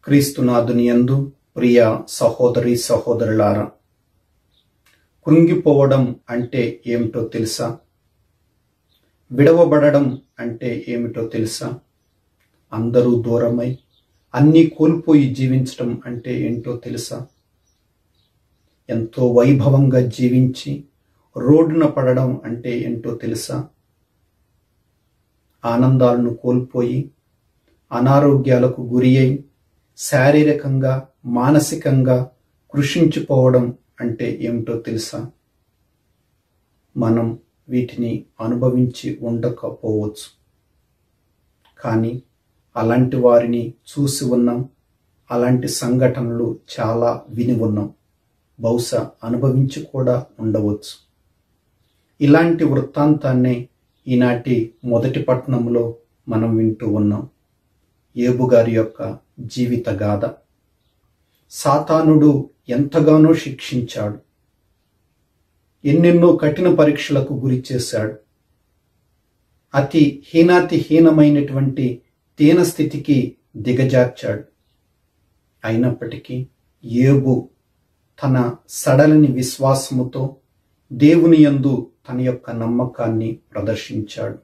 క్రీస్తునాథుని యందు ప్రియ సహోదరి సహోదరులారా కృంగిపోవడం అంటే ఏమిటో తెలుసా విడవబడడం అంటే ఏమిటో తెలుసా అందరూ దూరమై అన్నీ కోల్పోయి జీవించడం అంటే ఏంటో తెలుసా ఎంతో వైభవంగా జీవించి రోడ్డున పడడం అంటే ఏంటో తెలుసా ఆనందాలను కోల్పోయి అనారోగ్యాలకు గురి అయి శారీరకంగా మానసికంగా కృషించిపోవడం అంటే ఏమిటో తెలుసా మనం వీటిని అనుభవించి ఉండకపోవచ్చు కానీ అలాంటి వారిని చూసి ఉన్నాం అలాంటి సంఘటనలు చాలా విని ఉన్నాం బహుశా అనుభవించి కూడా ఉండవచ్చు ఇలాంటి వృత్తాంతాన్నే ఈనాటి మొదటి పట్టణంలో మనం వింటూ ఉన్నాం ఏబు గారి యొక్క జీవిత గాథ సాతానుడు ఎంతగానో శిక్షించాడు ఎన్నెన్నో కఠిన పరీక్షలకు గురి చేశాడు అతి హీనాతి హీనమైనటువంటి దీన స్థితికి దిగజార్చాడు అయినప్పటికీ ఏబు తన సడలని విశ్వాసముతో దేవుని యందు తన యొక్క నమ్మకాన్ని ప్రదర్శించాడు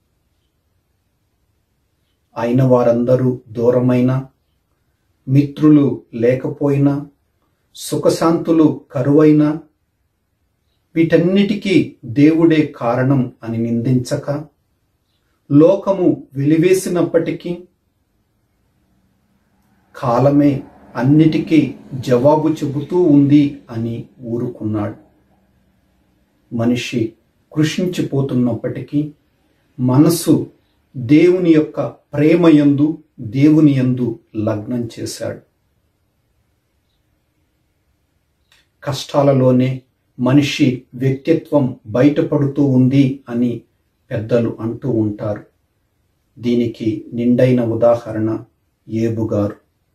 అయిన వారందరూ దూరమైన మిత్రులు లేకపోయినా సుఖశాంతులు కరువైనా వీటన్నిటికీ దేవుడే కారణం అని నిందించక లోకము వెలివేసినప్పటికీ కాలమే అన్నిటికీ జవాబు చెబుతూ ఉంది అని ఊరుకున్నాడు మనిషి కృషించిపోతున్నప్పటికీ మనసు దేవుని యొక్క ప్రేమయందు దేవుని యందు లగ్నం చేశాడు కష్టాలలోనే మనిషి వ్యక్తిత్వం బయటపడుతూ ఉంది అని పెద్దలు అంటూ ఉంటారు దీనికి నిండైన ఉదాహరణ ఏబుగారు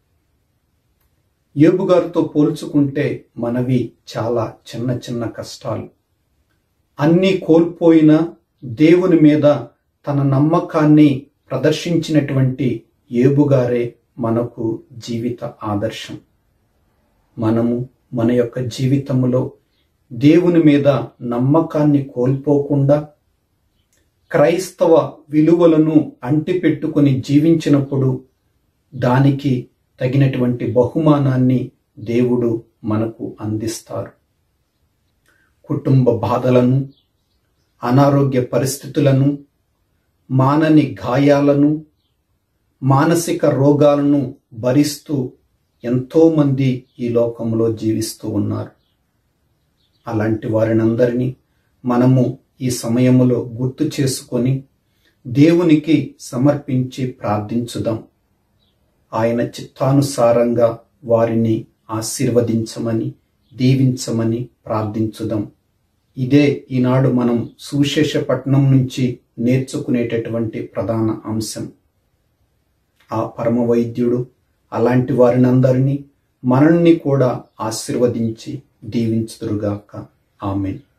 ఏబుగారితో పోల్చుకుంటే మనవి చాలా చిన్న చిన్న కష్టాలు అన్నీ కోల్పోయిన దేవుని మీద తన నమ్మకాన్ని ప్రదర్శించినటువంటి ఏబుగారే మనకు జీవిత ఆదర్శం మనము మన యొక్క జీవితంలో దేవుని మీద నమ్మకాన్ని కోల్పోకుండా క్రైస్తవ విలువలను అంటిపెట్టుకొని జీవించినప్పుడు దానికి తగినటువంటి బహుమానాన్ని దేవుడు మనకు అందిస్తారు కుటుంబ బాధలను అనారోగ్య పరిస్థితులను మానని గాయాలను మానసిక రోగాలను భరిస్తూ ఎంతోమంది ఈ లోకంలో జీవిస్తూ ఉన్నారు అలాంటి వారినందరినీ మనము ఈ సమయములో గుర్తు చేసుకొని దేవునికి సమర్పించి ప్రార్థించుదాం ఆయన చిత్తానుసారంగా వారిని ఆశీర్వదించమని దీవించమని ప్రార్థించుదాం ఇదే ఈనాడు మనం సువిశేషపట్నం నుంచి నేర్చుకునేటటువంటి ప్రధాన అంశం ఆ పరమ వైద్యుడు అలాంటి వారినందరినీ మనల్ని కూడా ఆశీర్వదించి దీవించుదురుగాక ఆమెన్